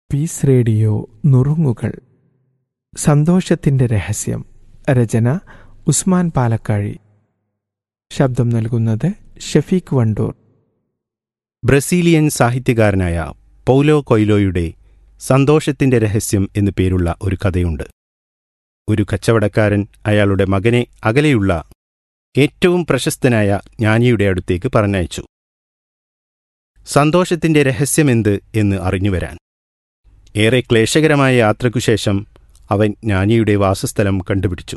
Piece radio നുറുങ്ങുകൾ സന്തോഷത്തിന്റെ രഹസ്യം രചന ഉസ്മാൻ പാലക്കാഴി ശബ്ദം നൽകുന്നത് ഷഫീഖ് വണ്ടൂർ ബ്രസീലിയൻ സാഹിത്യകാരനായ പൗലോ കൊയ്ലോയുടെ സന്തോഷത്തിന്റെ രഹസ്യം എന്നു പേരുള്ള ഒരു കഥയുണ്ട് ഒരു കച്ചവടക്കാരൻ അയാളുടെ മകനെ അകലെയുള്ള ഏറ്റവും പ്രശസ്തനായ ജ്ഞാനിയുടെ അടുത്തേക്ക് പറഞ്ഞയച്ചു സന്തോഷത്തിന്റെ രഹസ്യമെന്ത് എന്ന് അറിഞ്ഞുവരാൻ ഏറെ ക്ലേശകരമായ യാത്രയ്ക്കുശേഷം അവൻ ജ്ഞാനിയുടെ വാസസ്ഥലം കണ്ടുപിടിച്ചു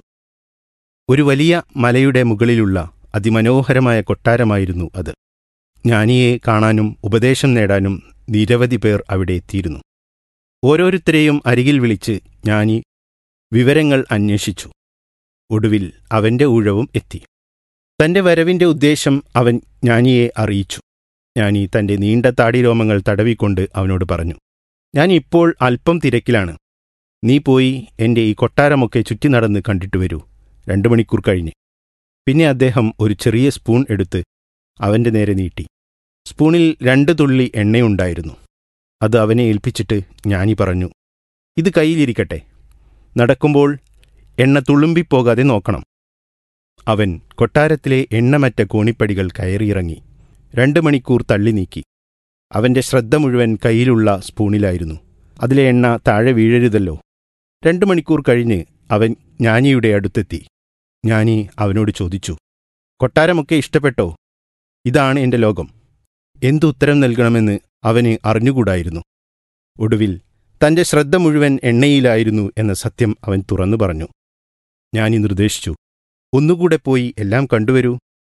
ഒരു വലിയ മലയുടെ മുകളിലുള്ള അതിമനോഹരമായ കൊട്ടാരമായിരുന്നു അത് ജ്ഞാനിയെ കാണാനും ഉപദേശം നേടാനും നിരവധി പേർ അവിടെ എത്തിയിരുന്നു ഓരോരുത്തരെയും അരികിൽ വിളിച്ച് ജ്ഞാനി വിവരങ്ങൾ അന്വേഷിച്ചു ഒടുവിൽ അവന്റെ ഊഴവും എത്തി തന്റെ വരവിന്റെ ഉദ്ദേശം അവൻ ജ്ഞാനിയെ അറിയിച്ചു ജ്ഞാനി തന്റെ നീണ്ട താടിരോമങ്ങൾ തടവിക്കൊണ്ട് അവനോട് പറഞ്ഞു ഞാൻ ഇപ്പോൾ അല്പം തിരക്കിലാണ് നീ പോയി എന്റെ ഈ കൊട്ടാരമൊക്കെ ചുറ്റി നടന്ന് കണ്ടിട്ട് വരൂ രണ്ടു മണിക്കൂർ കഴിഞ്ഞ് പിന്നെ അദ്ദേഹം ഒരു ചെറിയ സ്പൂൺ എടുത്ത് അവന്റെ നേരെ നീട്ടി സ്പൂണിൽ രണ്ട് തുള്ളി എണ്ണയുണ്ടായിരുന്നു അത് അവനെ ഏൽപ്പിച്ചിട്ട് ജ്ഞാനി പറഞ്ഞു ഇത് കയ്യിലിരിക്കട്ടെ നടക്കുമ്പോൾ എണ്ണ തുളുമ്പിപ്പോകാതെ നോക്കണം അവൻ കൊട്ടാരത്തിലെ എണ്ണമറ്റ കോണിപ്പടികൾ കയറിയിറങ്ങി രണ്ട് മണിക്കൂർ തള്ളി നീക്കി അവന്റെ ശ്രദ്ധ മുഴുവൻ കയ്യിലുള്ള സ്പൂണിലായിരുന്നു അതിലെ എണ്ണ താഴെ വീഴരുതല്ലോ രണ്ടു മണിക്കൂർ കഴിഞ്ഞ് അവൻ ജ്ഞാനിയുടെ അടുത്തെത്തി ജ്ഞാനി അവനോട് ചോദിച്ചു കൊട്ടാരമൊക്കെ ഇഷ്ടപ്പെട്ടോ ഇതാണ് എന്റെ ലോകം എന്തുത്തരം നൽകണമെന്ന് അവന് അറിഞ്ഞുകൂടായിരുന്നു ഒടുവിൽ തന്റെ ശ്രദ്ധ മുഴുവൻ എണ്ണയിലായിരുന്നു എന്ന സത്യം അവൻ തുറന്നു പറഞ്ഞു ജ്ഞാനി നിർദ്ദേശിച്ചു ഒന്നുകൂടെ പോയി എല്ലാം കണ്ടുവരൂ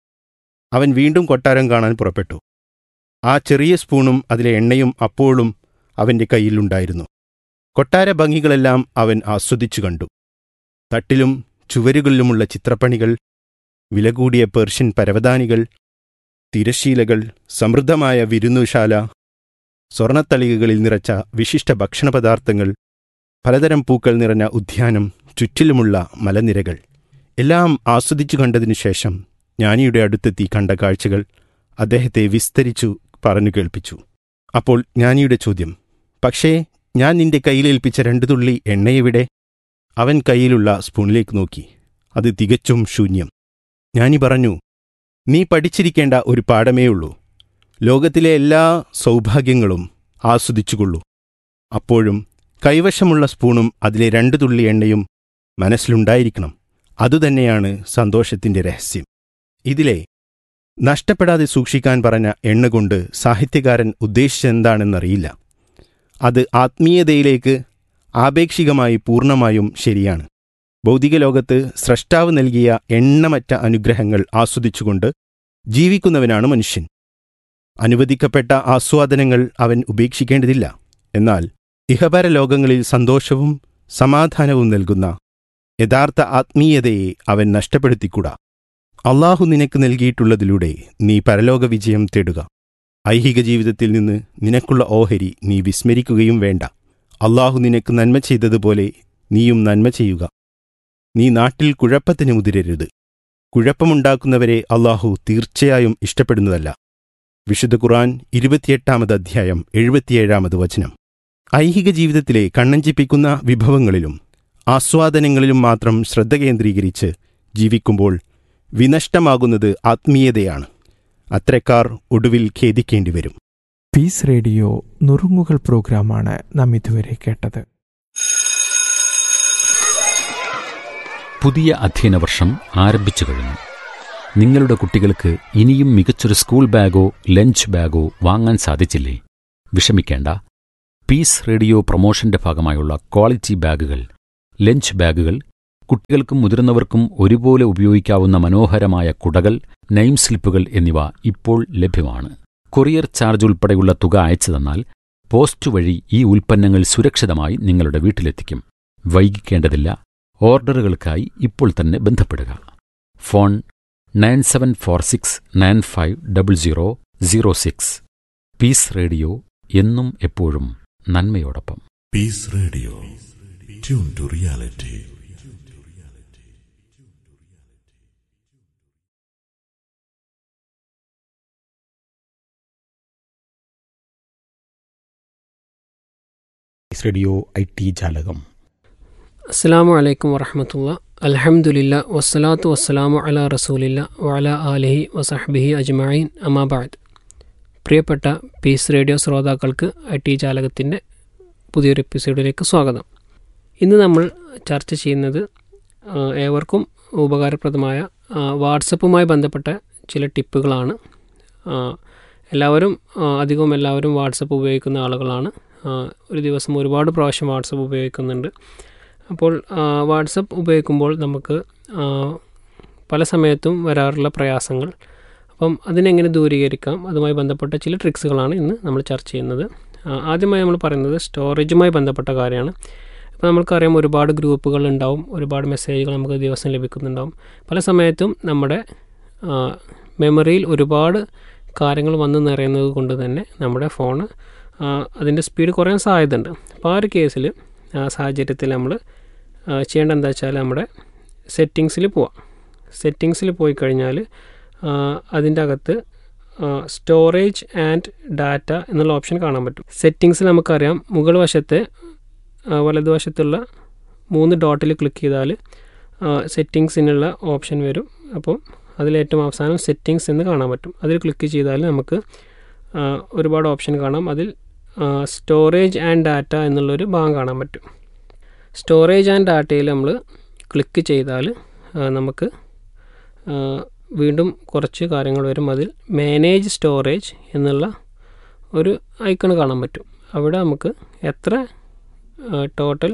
അവൻ വീണ്ടും കൊട്ടാരം കാണാൻ പുറപ്പെട്ടു ആ ചെറിയ സ്പൂണും അതിലെ എണ്ണയും അപ്പോഴും അവന്റെ കയ്യിലുണ്ടായിരുന്നു കൊട്ടാര ഭംഗികളെല്ലാം അവൻ ആസ്വദിച്ചു കണ്ടു തട്ടിലും ചുവരുകളിലുമുള്ള ചിത്രപ്പണികൾ വില കൂടിയ പേർഷ്യൻ പരവതാനികൾ തിരശീലകൾ സമൃദ്ധമായ വിരുന്നുശാല സ്വർണത്തളികകളിൽ നിറച്ച വിശിഷ്ട ഭക്ഷണപദാർത്ഥങ്ങൾ പലതരം പൂക്കൾ നിറഞ്ഞ ഉദ്യാനം ചുറ്റിലുമുള്ള മലനിരകൾ എല്ലാം ആസ്വദിച്ചു കണ്ടതിനു ശേഷം ജ്ഞാനിയുടെ അടുത്തെത്തി കണ്ട കാഴ്ചകൾ അദ്ദേഹത്തെ വിസ്തരിച്ചു പറഞ്ഞു കേൾപ്പിച്ചു അപ്പോൾ ജ്ഞാനിയുടെ ചോദ്യം പക്ഷേ ഞാൻ നിന്റെ കയ്യിലേൽപ്പിച്ച രണ്ടു തുള്ളി എണ്ണയെവിടെ അവൻ കയ്യിലുള്ള സ്പൂണിലേക്ക് നോക്കി അത് തികച്ചും ശൂന്യം ജ്ഞാനി പറഞ്ഞു നീ പഠിച്ചിരിക്കേണ്ട ഒരു പാഠമേയുള്ളൂ ലോകത്തിലെ എല്ലാ സൗഭാഗ്യങ്ങളും ആസ്വദിച്ചുകൊള്ളൂ അപ്പോഴും കൈവശമുള്ള സ്പൂണും അതിലെ രണ്ടു തുള്ളി എണ്ണയും മനസ്സിലുണ്ടായിരിക്കണം അതുതന്നെയാണ് സന്തോഷത്തിന്റെ രഹസ്യം ഇതിലെ നഷ്ടപ്പെടാതെ സൂക്ഷിക്കാൻ പറഞ്ഞ എണ്ണ കൊണ്ട് സാഹിത്യകാരൻ ഉദ്ദേശിച്ചെന്താണെന്നറിയില്ല അത് ആത്മീയതയിലേക്ക് ആപേക്ഷികമായി പൂർണ്ണമായും ശരിയാണ് ഭൗതിക ലോകത്ത് സ്രഷ്ടാവ് നൽകിയ എണ്ണമറ്റ അനുഗ്രഹങ്ങൾ ആസ്വദിച്ചുകൊണ്ട് ജീവിക്കുന്നവനാണ് മനുഷ്യൻ അനുവദിക്കപ്പെട്ട ആസ്വാദനങ്ങൾ അവൻ ഉപേക്ഷിക്കേണ്ടതില്ല എന്നാൽ ഇഹപര ലോകങ്ങളിൽ സന്തോഷവും സമാധാനവും നൽകുന്ന യഥാർത്ഥ ആത്മീയതയെ അവൻ നഷ്ടപ്പെടുത്തിക്കൂടാ അള്ളാഹു നിനക്ക് നൽകിയിട്ടുള്ളതിലൂടെ നീ പരലോക വിജയം തേടുക ഐഹിക ജീവിതത്തിൽ നിന്ന് നിനക്കുള്ള ഓഹരി നീ വിസ്മരിക്കുകയും വേണ്ട അള്ളാഹു നിനക്ക് നന്മ ചെയ്തതുപോലെ നീയും നന്മ ചെയ്യുക നീ നാട്ടിൽ കുഴപ്പത്തിന് മുതിരരുത് കുഴപ്പമുണ്ടാക്കുന്നവരെ അള്ളാഹു തീർച്ചയായും ഇഷ്ടപ്പെടുന്നതല്ല വിശുദ്ധ ഖുറാൻ ഇരുപത്തിയെട്ടാമത് അധ്യായം എഴുപത്തിയേഴാമത് വചനം ഐഹിക ജീവിതത്തിലെ കണ്ണഞ്ചിപ്പിക്കുന്ന വിഭവങ്ങളിലും ആസ്വാദനങ്ങളിലും മാത്രം ശ്രദ്ധ കേന്ദ്രീകരിച്ച് ജീവിക്കുമ്പോൾ വിനഷ്ടമാകുന്നത് ആത്മീയതയാണ് അത്രക്കാർ ഒടുവിൽ ഖേദിക്കേണ്ടി വരും പീസ് റേഡിയോ നുറുങ്ങുകൾ പ്രോഗ്രാമാണ് നാം ഇതുവരെ കേട്ടത് പുതിയ അധ്യയന വർഷം ആരംഭിച്ചു കഴിഞ്ഞു നിങ്ങളുടെ കുട്ടികൾക്ക് ഇനിയും മികച്ചൊരു സ്കൂൾ ബാഗോ ലഞ്ച് ബാഗോ വാങ്ങാൻ സാധിച്ചില്ലേ വിഷമിക്കേണ്ട പീസ് റേഡിയോ പ്രൊമോഷന്റെ ഭാഗമായുള്ള ക്വാളിറ്റി ബാഗുകൾ ലഞ്ച് ബാഗുകൾ കുട്ടികൾക്കും മുതിർന്നവർക്കും ഒരുപോലെ ഉപയോഗിക്കാവുന്ന മനോഹരമായ കുടകൾ നെയിം സ്ലിപ്പുകൾ എന്നിവ ഇപ്പോൾ ലഭ്യമാണ് കൊറിയർ ചാർജ് ഉൾപ്പെടെയുള്ള തുക അയച്ചു തന്നാൽ പോസ്റ്റ് വഴി ഈ ഉൽപ്പന്നങ്ങൾ സുരക്ഷിതമായി നിങ്ങളുടെ വീട്ടിലെത്തിക്കും വൈകിക്കേണ്ടതില്ല ഓർഡറുകൾക്കായി ഇപ്പോൾ തന്നെ ബന്ധപ്പെടുക phone nine seven four six nine five double zero zero six peace radio എന്നും എപ്പോഴും നന്മയോടൊപ്പം Peace Radio. Tune to reality. Radio I T ജാലകം അസ്സാം വലൈക്കും വറഹമത്തുള്ള അലഹമുല്ല വസ്സലാത്തു വസ്സലാമു അല റസൂലില്ല വഅല ആലിഹി വസഹബിഹി അജ്മഈൻ അമാബാദ് പ്രിയപ്പെട്ട പീസ് റേഡിയോ ശ്രോതാക്കൾക്ക് ഐ ടി ജാലകത്തിൻ്റെ പുതിയൊരു എപ്പിസോഡിലേക്ക് സ്വാഗതം ഇന്ന് നമ്മൾ ചർച്ച ചെയ്യുന്നത് ആ, ഏവർക്കും ഉപകാരപ്രദമായ ആ, വാട്സപ്പുമായി ബന്ധപ്പെട്ട ചില ടിപ്പുകളാണ് ആ, എല്ലാവരും ആ, അധികവും എല്ലാവരും വാട്സപ്പ് ഉപയോഗിക്കുന്ന ആളുകളാണ് ആ, ഒരു ദിവസം ഒരുപാട് പ്രാവശ്യം വാട്സപ്പ് ഉപയോഗിക്കുന്നുണ്ട് അപ്പോൾ ആ, വാട്സപ്പ് ഉപയോഗിക്കുമ്പോൾ നമുക്ക് ആ, പല സമയത്തും വരാറുള്ള പ്രയാസങ്ങൾ അപ്പം അതിനെങ്ങനെ ദൂരീകരിക്കാം അതുമായി ബന്ധപ്പെട്ട ചില ട്രിക്സുകളാണ് ഇന്ന് നമ്മൾ ചർച്ച ചെയ്യുന്നത് ആ, ആദ്യമായി നമ്മൾ പറയുന്നത് സ്റ്റോറേജുമായി ബന്ധപ്പെട്ട കാര്യമാണ് ഇപ്പോൾ നമുക്കറിയാം ഒരുപാട് ഗ്രൂപ്പുകൾ ഉണ്ടാവും ഒരുപാട് മെസ്സേജുകൾ നമുക്ക് ദിവസം ലഭിക്കുന്നുണ്ടാവും പല സമയത്തും നമ്മുടെ ആ, മെമ്മറിയിൽ ഒരുപാട് കാര്യങ്ങൾ വന്ന് നിറയുന്നത് കൊണ്ട് തന്നെ നമ്മുടെ ഫോണ് അതിൻ്റെ സ്പീഡ് കുറയാൻ സാധ്യതയുണ്ട് അപ്പോൾ ആ ഒരു കേസിൽ ആ സാഹചര്യത്തിൽ നമ്മൾ ചെയ്യേണ്ട എന്താ വെച്ചാൽ നമ്മുടെ സെറ്റിങ്സിൽ പോവാം സെറ്റിങ്സിൽ പോയി കഴിഞ്ഞാൽ അതിൻ്റെ അകത്ത് സ്റ്റോറേജ് ആൻഡ് ഡാറ്റ എന്നുള്ള ഓപ്ഷൻ കാണാൻ പറ്റും സെറ്റിങ്സിൽ നമുക്കറിയാം മുകൾ വശത്തെ ആ, വലതുവശത്തുള്ള മൂന്ന് ഡോട്ടിൽ ക്ലിക്ക് ചെയ്താൽ സെറ്റിങ്സിനുള്ള ഓപ്ഷൻ വരും അപ്പോൾ അതിലേറ്റവും അവസാനം സെറ്റിങ്സ് എന്ന് കാണാൻ പറ്റും അതിൽ ക്ലിക്ക് ചെയ്താൽ നമുക്ക് ആ, ഒരുപാട് ഓപ്ഷൻ കാണാം അതിൽ സ്റ്റോറേജ് ആൻഡ് ഡാറ്റ എന്നുള്ളൊരു ഭാഗം കാണാൻ പറ്റും സ്റ്റോറേജ് ആൻഡ് ഡാറ്റയിൽ നമ്മൾ ക്ലിക്ക് ചെയ്താൽ ആ, നമുക്ക് ആ, വീണ്ടും കുറച്ച് കാര്യങ്ങൾ വരും അതിൽ മാനേജ് സ്റ്റോറേജ് എന്നുള്ള ഒരു ഐക്കൺ കാണാൻ പറ്റും അവിടെ നമുക്ക് എത്ര ടോട്ടൽ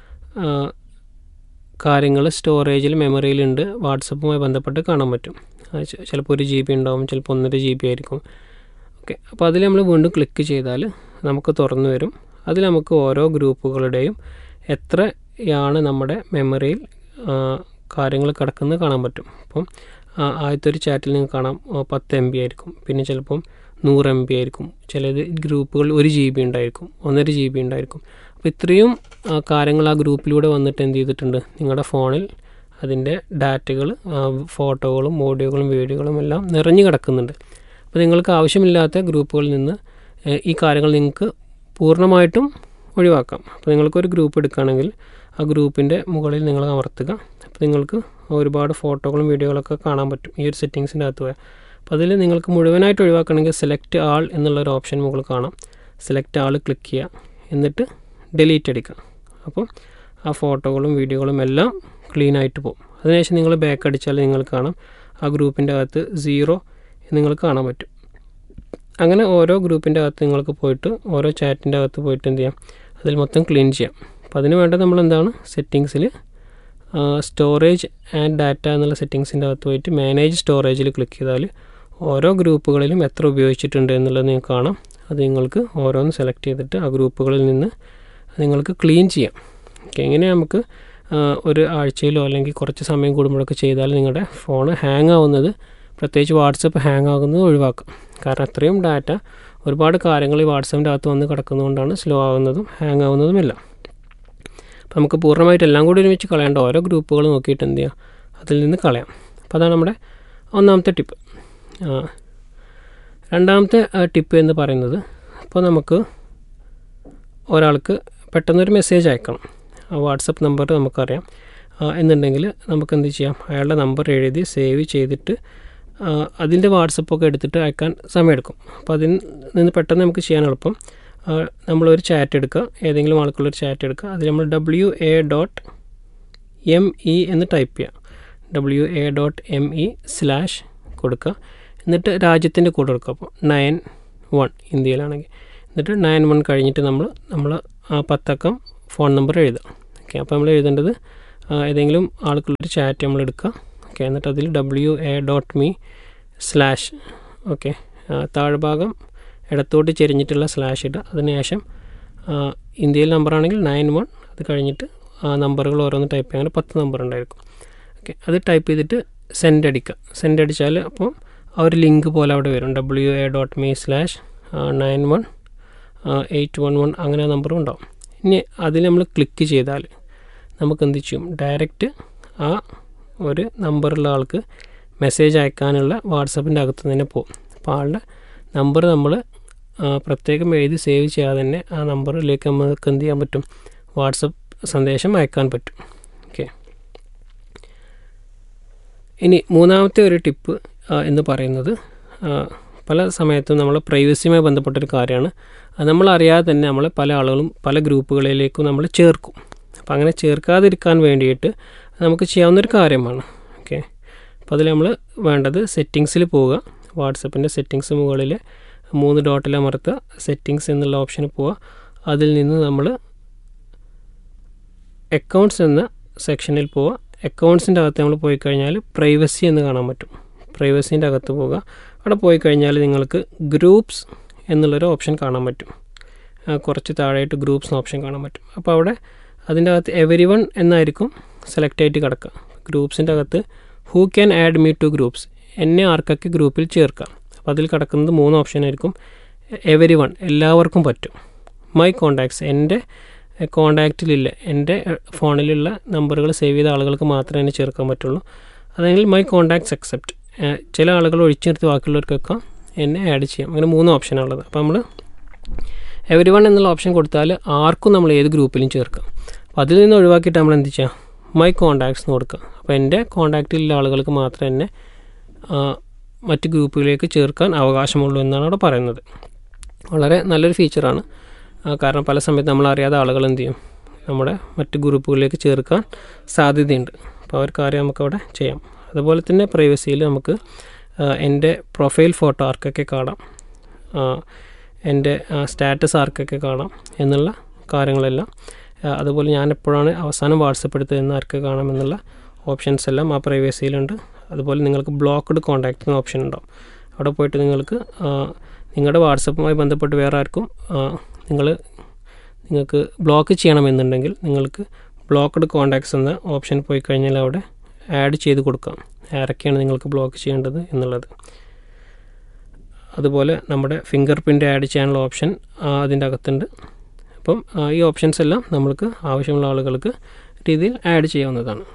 കാര്യങ്ങൾ സ്റ്റോറേജിൽ മെമ്മറിയിലുണ്ട് വാട്സപ്പുമായി ബന്ധപ്പെട്ട് കാണാൻ പറ്റും അത് ചെ- ചിലപ്പോൾ ഒരു ജി ബി ഉണ്ടാവും ചിലപ്പോൾ ഒന്നര ജി ബി ആയിരിക്കും ഓക്കെ അപ്പോൾ അതിൽ നമ്മൾ വീണ്ടും ക്ലിക്ക് ചെയ്താൽ നമുക്ക് തുറന്നു വരും അതിൽ നമുക്ക് ഓരോ ഗ്രൂപ്പുകളുടെയും എത്രയാണ് നമ്മുടെ മെമ്മറിയിൽ കാര്യങ്ങൾ കിടക്കുന്നത് കാണാൻ പറ്റും അപ്പം ആ, ആദ്യത്തെ ഒരു ചാറ്റിൽ നിങ്ങൾക്ക് കാണാം ആ, പത്ത് എം ബി ആയിരിക്കും പിന്നെ ചിലപ്പം നൂറ് എം ബി ആയിരിക്കും ചിലത് ഗ്രൂപ്പുകൾ ഒരു ജി ബി ഉണ്ടായിരിക്കും ഒന്നര ജി ബി ഉണ്ടായിരിക്കും അപ്പോൾ ഇത്രയും ആ, കാര്യങ്ങൾ ആ ഗ്രൂപ്പിലൂടെ വന്നിട്ട് എന്ത് ചെയ്തിട്ടുണ്ട് നിങ്ങളുടെ ഫോണിൽ അതിൻ്റെ ഡാറ്റകൾ ഫോട്ടോകളും ഓഡിയോകളും വീഡിയോകളും എല്ലാം നിറഞ്ഞു കിടക്കുന്നുണ്ട് അപ്പോൾ നിങ്ങൾക്ക് ആവശ്യമില്ലാത്ത ഗ്രൂപ്പുകളിൽ നിന്ന് ഏഹ്, ഈ കാര്യങ്ങൾ നിങ്ങൾക്ക് പൂർണ്ണമായിട്ടും ഒഴിവാക്കാം അപ്പോൾ നിങ്ങൾക്കൊരു ഗ്രൂപ്പ് എടുക്കുകയാണെങ്കിൽ ആ ഗ്രൂപ്പിൻ്റെ മുകളിൽ നിങ്ങൾ അമർത്തുക അപ്പോൾ നിങ്ങൾക്ക് ഒരുപാട് ഫോട്ടോകളും വീഡിയോകളൊക്കെ കാണാൻ പറ്റും ഈ ഒരു സെറ്റിങ്സിൻ്റെ അകത്ത് പോയാൽ അപ്പോൾ അതിൽ നിങ്ങൾക്ക് മുഴുവനായിട്ട് ഒഴിവാക്കണമെങ്കിൽ സെലക്ട് ആൾ എന്നുള്ളൊരു ഓപ്ഷൻ മുകളിൽ കാണാം സെലക്ട് ആൾ ക്ലിക്ക് ചെയ്യുക എന്നിട്ട് ഡിലീറ്റ് അടിക്കുക അപ്പം ആ ഫോട്ടോകളും വീഡിയോകളും എല്ലാം ക്ലീൻ ആയിട്ട് പോകും അതിനുശേഷം നിങ്ങൾ ബാക്ക് അടിച്ചാൽ നിങ്ങൾക്ക് കാണാം ആ ഗ്രൂപ്പിൻ്റെ അകത്ത് സീറോ നിങ്ങൾക്ക് കാണാൻ പറ്റും അങ്ങനെ ഓരോ ഗ്രൂപ്പിൻ്റെ അകത്ത് നിങ്ങൾക്ക് പോയിട്ട് ഓരോ ചാറ്റിൻ്റെ അകത്ത് പോയിട്ട് എന്ത് ചെയ്യാം അതിൽ മൊത്തം ക്ലീൻ ചെയ്യാം അപ്പോൾ അതിന് വേണ്ടത് നമ്മൾ എന്താണ് സെറ്റിങ്സിൽ സ്റ്റോറേജ് ആൻഡ് ഡാറ്റ എന്നുള്ള സെറ്റിങ്സിൻ്റെ അകത്ത് പോയിട്ട് മാനേജ് സ്റ്റോറേജിൽ ക്ലിക്ക് ചെയ്താൽ ഓരോ ഗ്രൂപ്പുകളിലും എത്ര ഉപയോഗിച്ചിട്ടുണ്ട് എന്നുള്ളത് നിങ്ങൾക്ക് കാണാം അത് നിങ്ങൾക്ക് ഓരോന്ന് സെലക്ട് ചെയ്തിട്ട് ആ ഗ്രൂപ്പുകളിൽ നിന്ന് നിങ്ങൾക്ക് ക്ലീൻ ചെയ്യാം ഓക്കെ എങ്ങനെ നമുക്ക് ആ, ഒരു ആഴ്ചയിലോ അല്ലെങ്കിൽ കുറച്ച് സമയം കൂടുമ്പോഴൊക്കെ ചെയ്താൽ നിങ്ങളുടെ ഫോൺ ഹാങ് ആവുന്നത് പ്രത്യേകിച്ച് വാട്സപ്പ് ഹാങ് ആകുന്നത് ഒഴിവാക്കാം കാരണം അത്രയും ഡാറ്റ ഒരുപാട് കാര്യങ്ങൾ ഈ വാട്സപ്പിൻ്റെ അകത്ത് വന്ന് കിടക്കുന്നതുകൊണ്ടാണ് സ്ലോ ആവുന്നതും ഹാങ് ആവുന്നതുമില്ല അപ്പോൾ നമുക്ക് പൂർണ്ണമായിട്ട് എല്ലാം കൂടി ഒരുമിച്ച് കളയേണ്ട ഓരോ ഗ്രൂപ്പുകൾ നോക്കിയിട്ട് എന്ത് ചെയ്യാം അതിൽ നിന്ന് കളയാം അപ്പോൾ അതാണ് നമ്മുടെ ഒന്നാമത്തെ ടിപ്പ് രണ്ടാമത്തെ ടിപ്പ് എന്ന് പറയുന്നത് അപ്പോൾ നമുക്ക് ഒരാൾക്ക് പെട്ടെന്നൊരു മെസ്സേജ് അയക്കണം ആ വാട്സപ്പ് നമ്പർ നമുക്കറിയാം ആ, എന്നുണ്ടെങ്കിൽ നമുക്ക് എന്ത് ചെയ്യാം അയാളുടെ നമ്പർ എഴുതി സേവ് ചെയ്തിട്ട് ആ, അതിൻ്റെ വാട്സപ്പൊക്കെ എടുത്തിട്ട് അയക്കാൻ സമയമെടുക്കും അപ്പോൾ അതിൽ നിന്ന് പെട്ടെന്ന് നമുക്ക് ചെയ്യാൻ എളുപ്പം ആ, നമ്മളൊരു ചാറ്റ് എടുക്കുക ഏതെങ്കിലും ആൾക്കുള്ളൊരു ചാറ്റ് എടുക്കുക അതിൽ നമ്മൾ W A dot M E എന്ന് ടൈപ്പ് ചെയ്യുക W A dot M E slash കൊടുക്കുക എന്നിട്ട് രാജ്യത്തിൻ്റെ കോഡ് കൊടുക്കുക അപ്പോൾ നയൻ വൺ ഇന്ത്യയിലാണെങ്കിൽ എന്നിട്ട് നയൻ വൺ കഴിഞ്ഞിട്ട് നമ്മൾ നമ്മൾ ആ പത്തക്കം ഫോൺ നമ്പർ എഴുതുക ഓക്കെ അപ്പോൾ നമ്മൾ എഴുതേണ്ടത് ആ, ഏതെങ്കിലും ആൾക്കുള്ളൊരു ചാറ്റ് നമ്മൾ എടുക്കുക ഓക്കെ എന്നിട്ട് അതിൽ W A dot me slash okay താഴ്ഭാഗം ഇടത്തോട്ട് ചെരിഞ്ഞിട്ടുള്ള സ്ലാഷ് ഇടുക അതിനുശേഷം ആ, ഇന്ത്യയിൽ നമ്പറാണെങ്കിൽ നയൻ വൺ അത് കഴിഞ്ഞിട്ട് ആ നമ്പറുകൾ ഓരോന്ന് ടൈപ്പ് ചെയ്യാൻ അങ്ങനെ പത്ത് നമ്പർ ഉണ്ടായിരിക്കും ഓക്കെ അത് ടൈപ്പ് ചെയ്തിട്ട് സെൻഡ് അടിക്കുക സെൻഡ് അടിച്ചാൽ അപ്പോൾ ആ ഒരു ലിങ്ക് പോലെ അവിടെ വരും W A dot me slash nine one eight one one അങ്ങനെ നമ്പറും ഉണ്ടാവും ഇനി അതിൽ നമ്മൾ ക്ലിക്ക് ചെയ്താൽ നമുക്ക് എന്ത് ചെയ്യും ഡയറക്റ്റ് ആ ഒരു നമ്പറുള്ള ആൾക്ക് മെസ്സേജ് അയക്കാനുള്ള വാട്സപ്പിൻ്റെ അകത്ത് തന്നെ പോകും അപ്പോൾ ആളുടെ നമ്പർ നമ്മൾ ആ, പ്രത്യേകം എഴുതി സേവ് ചെയ്യാതെ തന്നെ ആ നമ്പറിലേക്ക് നമുക്ക് എന്ത് ചെയ്യാൻ പറ്റും വാട്സപ്പ് സന്ദേശം അയക്കാൻ പറ്റും ഓക്കെ ഇനി മൂന്നാമത്തെ ഒരു ടിപ്പ് ആ, എന്ന് പറയുന്നത് ആ, പല സമയത്തും നമ്മൾ പ്രൈവസിയുമായി ബന്ധപ്പെട്ടൊരു കാര്യമാണ് അത് നമ്മളറിയാതെ തന്നെ നമ്മൾ പല ആളുകളും പല ഗ്രൂപ്പുകളിലേക്കും നമ്മൾ ചേർക്കും അപ്പോൾ അങ്ങനെ ചേർക്കാതിരിക്കാൻ വേണ്ടിയിട്ട് നമുക്ക് ചെയ്യാവുന്നൊരു കാര്യമാണ് ഓക്കെ അപ്പോൾ അതിൽ നമ്മൾ വേണ്ടത് സെറ്റിങ്സിൽ പോവുക വാട്സപ്പിൻ്റെ സെറ്റിങ്സ് മുകളിൽ മൂന്ന് ഡോട്ടിൽ അമർത്തുക സെറ്റിങ്സ് എന്നുള്ള ഓപ്ഷനിൽ പോവുക അതിൽ നിന്ന് നമ്മൾ അക്കൗണ്ട്സ് എന്ന സെക്ഷനിൽ പോവുക അക്കൗണ്ട്സിൻ്റെ അകത്ത് നമ്മൾ പോയി കഴിഞ്ഞാൽ പ്രൈവസി എന്ന് കാണാൻ പറ്റും പ്രൈവസീൻ്റെ അകത്ത് പോവുക അവിടെ പോയി കഴിഞ്ഞാൽ നിങ്ങൾക്ക് ഗ്രൂപ്പ്സ് എന്നുള്ളൊരു ഓപ്ഷൻ കാണാൻ പറ്റും ആ, കുറച്ച് താഴെയായിട്ട് ഗ്രൂപ്പ്സ് എന്ന ഓപ്ഷൻ കാണാൻ പറ്റും അപ്പോൾ അവിടെ അതിൻ്റെ അകത്ത് എവരി വൺ എന്നായിരിക്കും സെലക്ട് ആയിട്ട് കിടക്കുക ഗ്രൂപ്പ്സിൻ്റെ അകത്ത് who can add me to groups എന്നെ ആർക്കൊക്കെ ഗ്രൂപ്പിൽ ചേർക്കാം അപ്പോൾ അതിൽ കിടക്കുന്നത് മൂന്ന് ഓപ്ഷൻ ആയിരിക്കും എവരി വൺ എല്ലാവർക്കും പറ്റും മൈ കോണ്ടാക്ട്സ് എൻ്റെ കോണ്ടാക്റ്റിലില്ല എൻ്റെ ഫോണിലുള്ള നമ്പറുകൾ സേവ് ചെയ്ത ആളുകൾക്ക് മാത്രമേ എന്നെ ചേർക്കാൻ പറ്റുള്ളൂ അതെങ്കിൽ മൈ കോണ്ടാക്ട്സ് അക്സെപ്റ്റ് ചില ആളുകൾ ഒഴിച്ചു നിർത്തി ബാക്കിയുള്ളവർക്കൊക്കെ എന്നെ ആഡ് ചെയ്യാം അങ്ങനെ മൂന്ന് ഓപ്ഷനാണുള്ളത് അപ്പോൾ നമ്മൾ എവരി വൺ എന്നുള്ള ഓപ്ഷൻ കൊടുത്താൽ ആർക്കും നമ്മൾ ഏത് ഗ്രൂപ്പിലും ചേർക്കാം അപ്പോൾ അതിൽ നിന്ന് ഒഴിവാക്കിയിട്ട് നമ്മൾ എന്ത് ചെയ്യാം മൈ കോണ്ടാക്ട്സ് എന്ന് കൊടുക്കുക അപ്പോൾ എൻ്റെ കോണ്ടാക്റ്റിലുള്ള ആളുകൾക്ക് മാത്രമേ എന്നെ ആ, മറ്റ് ഗ്രൂപ്പുകളിലേക്ക് ചേർക്കാൻ അവകാശമുള്ളൂ എന്നാണ് അവിടെ പറയുന്നത് വളരെ നല്ലൊരു ഫീച്ചറാണ് ആ, കാരണം പല സമയത്ത് നമ്മൾ അറിയാതെ ആളുകൾ എന്ത് ചെയ്യും നമ്മുടെ മറ്റ് ഗ്രൂപ്പുകളിലേക്ക് ചേർക്കാൻ സാധ്യതയുണ്ട് അപ്പോൾ ആ ഒരു കാര്യം നമുക്കവിടെ ചെയ്യാം അതുപോലെ തന്നെ പ്രൈവസിയിൽ നമുക്ക് ആ, എൻ്റെ പ്രൊഫൈൽ ഫോട്ടോ ആർക്കൊക്കെ കാണാം ആ, എൻ്റെ സ്റ്റാറ്റസ് ആർക്കൊക്കെ കാണാം എന്നുള്ള കാര്യങ്ങളെല്ലാം ആ, അതുപോലെ ഞാൻ എപ്പോഴാണ് അവസാനം വാട്സപ്പ് എടുത്തതെന്ന് ആർക്ക് കാണാം എന്നുള്ള ഓപ്ഷൻസ് എല്ലാം ആ പ്രൈവസിയിലുണ്ട് അതുപോലെ നിങ്ങൾക്ക് ബ്ലോക്ക്ഡ് കോൺടാക്റ്റ് എന്ന ഓപ്ഷൻ ഉണ്ടാവും അവിടെ പോയിട്ട് നിങ്ങൾക്ക് ആ, നിങ്ങളുടെ വാട്സപ്പുമായി ബന്ധപ്പെട്ട് വേറെ ആർക്കും നിങ്ങൾ നിങ്ങൾക്ക് ബ്ലോക്ക് ചെയ്യണമെന്നുണ്ടെങ്കിൽ നിങ്ങൾക്ക് ബ്ലോക്ക്ഡ് കോൺടാക്ട്സ് എന്ന ഓപ്ഷൻ പോയി കഴിഞ്ഞാൽ അവിടെ ആഡ് ചെയ്ത് കൊടുക്കാം ആരൊക്കെയാണ് നിങ്ങൾക്ക് ബ്ലോക്ക് ചെയ്യേണ്ടത് എന്നുള്ളത് അതുപോലെ നമ്മുടെ ഫിംഗർ പ്രിൻ്റ് ആഡ് ചെയ്യാനുള്ള ഓപ്ഷൻ ആ, അതിൻ്റെ അകത്തുണ്ട് അപ്പം ആ, ഈ ഓപ്ഷൻസ് എല്ലാം നമ്മൾക്ക് ആവശ്യമുള്ള ആളുകൾക്ക് രീതിയിൽ ആഡ് ചെയ്യാവുന്നതാണ്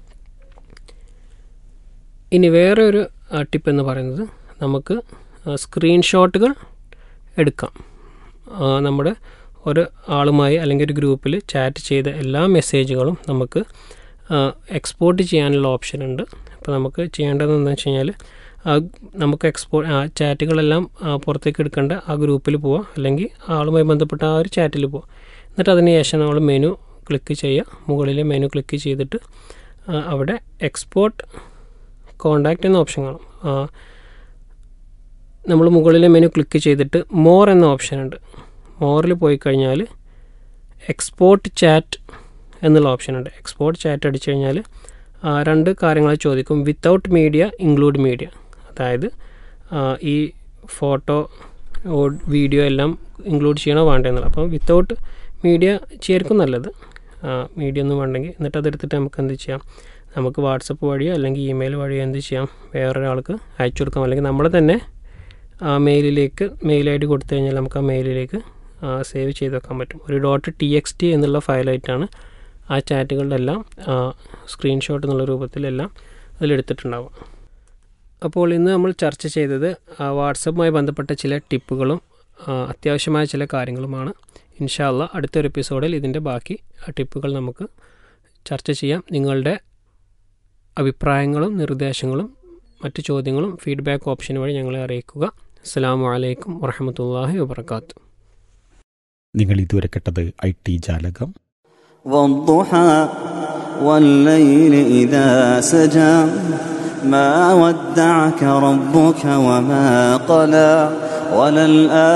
ഇനി വേറെ ഒരു ടിപ്പ് എന്ന് പറയുന്നത് നമുക്ക് സ്ക്രീൻഷോട്ടുകൾ എടുക്കാം ആ, നമ്മുടെ ഒരു ആളുമായി അല്ലെങ്കിൽ ഒരു ഗ്രൂപ്പിൽ ചാറ്റ് ചെയ്ത എല്ലാ മെസ്സേജുകളും നമുക്ക് എക്സ്പോർട്ട് ചെയ്യാനുള്ള ഓപ്ഷൻ ഉണ്ട് അപ്പോൾ നമുക്ക് ചെയ്യേണ്ടത് എന്താണെന്ന് വെച്ച് കഴിഞ്ഞാൽ ആ നമുക്ക് എക്സ്പോ ആ ചാറ്റുകളെല്ലാം ആ, പുറത്തേക്ക് എടുക്കേണ്ട ആ ഗ്രൂപ്പിൽ പോവുക അല്ലെങ്കിൽ ആ ആളുമായി ബന്ധപ്പെട്ട ആ ഒരു ചാറ്റിൽ പോവുക എന്നിട്ട് അതിന് ശേഷം നമ്മൾ മെനു ക്ലിക്ക് ചെയ്യുക മുകളിലെ മെനു ക്ലിക്ക് ചെയ്തിട്ട് ആ, അവിടെ എക്സ്പോർട്ട് കോണ്ടാക്റ്റ് എന്ന ഓപ്ഷൻ കാണും ആ, നമ്മൾ മുകളിലെ മെനു ക്ലിക്ക് ചെയ്തിട്ട് മോർ എന്ന ഓപ്ഷൻ ഉണ്ട് മോറിൽ പോയി കഴിഞ്ഞാൽ എക്സ്പോർട്ട് ചാറ്റ് എന്നുള്ള ഓപ്ഷൻ ഉണ്ട് എക്സ്പോർട്ട് ചാറ്റ് അടിച്ചു കഴിഞ്ഞാൽ ആ, രണ്ട് കാര്യങ്ങൾ ചോദിക്കും വിത്തൗട്ട് മീഡിയ ഇൻക്ലൂഡ് മീഡിയ അതായത് ആ, ഈ ഫോട്ടോ വീഡിയോ എല്ലാം ഇൻക്ലൂഡ് ചെയ്യണോ വേണ്ടെന്നുള്ളത് അപ്പോൾ വിത്തൗട്ട് മീഡിയ ചെയ്യായിരിക്കും നല്ലത് മീഡിയ ഒന്നും വേണ്ടെങ്കിൽ എന്നിട്ട് അതെടുത്തിട്ട് നമുക്ക് എന്ത് ചെയ്യാം നമുക്ക് വാട്സപ്പ് വഴിയോ അല്ലെങ്കിൽ ഇമെയിൽ വഴിയോ എന്ത് ചെയ്യാം വേറൊരാൾക്ക് അയച്ചു കൊടുക്കാം അല്ലെങ്കിൽ നമ്മൾ തന്നെ ആ മെയിലിലേക്ക് മെയിൽ ഐ ഡി കൊടുത്തു കഴിഞ്ഞാൽ നമുക്ക് ആ മെയിലിലേക്ക് സേവ് ചെയ്ത് വെക്കാൻ പറ്റും ഒരു ഡോട്ട് ടി എക്സ് ടി എന്നുള്ള ഫയലായിട്ടാണ് ആ ചാറ്റുകളിലെല്ലാം സ്ക്രീൻഷോട്ട് എന്നുള്ള രൂപത്തിലെല്ലാം അതിലെടുത്തിട്ടുണ്ടാവും അപ്പോൾ ഇന്ന് നമ്മൾ ചർച്ച ചെയ്തത് ആ, വാട്സപ്പുമായി ബന്ധപ്പെട്ട ചില ടിപ്പുകളും ആ, അത്യാവശ്യമായ ചില കാര്യങ്ങളുമാണ് ഇൻഷാല്ല അടുത്തൊരു എപ്പിസോഡിൽ ഇതിൻ്റെ ബാക്കി ടിപ്പുകൾ നമുക്ക് ചർച്ച ചെയ്യാം നിങ്ങളുടെ അഭിപ്രായങ്ങളും നിർദ്ദേശങ്ങളും മറ്റു ചോദ്യങ്ങളും ഫീഡ്ബാക്ക് ഓപ്ഷൻ വഴി ഞങ്ങളെ അറിയിക്കുക അസ്സാം വലൈക്കും വറഹമത്തല്ലാഹി വാബർക്കാത്തു നിങ്ങൾ ഇതുവരെ കേട്ടത് ഐ ടി ജാലകം والضحى والليل إذا سجى ما ودعك ربك وما قلى وللآخرة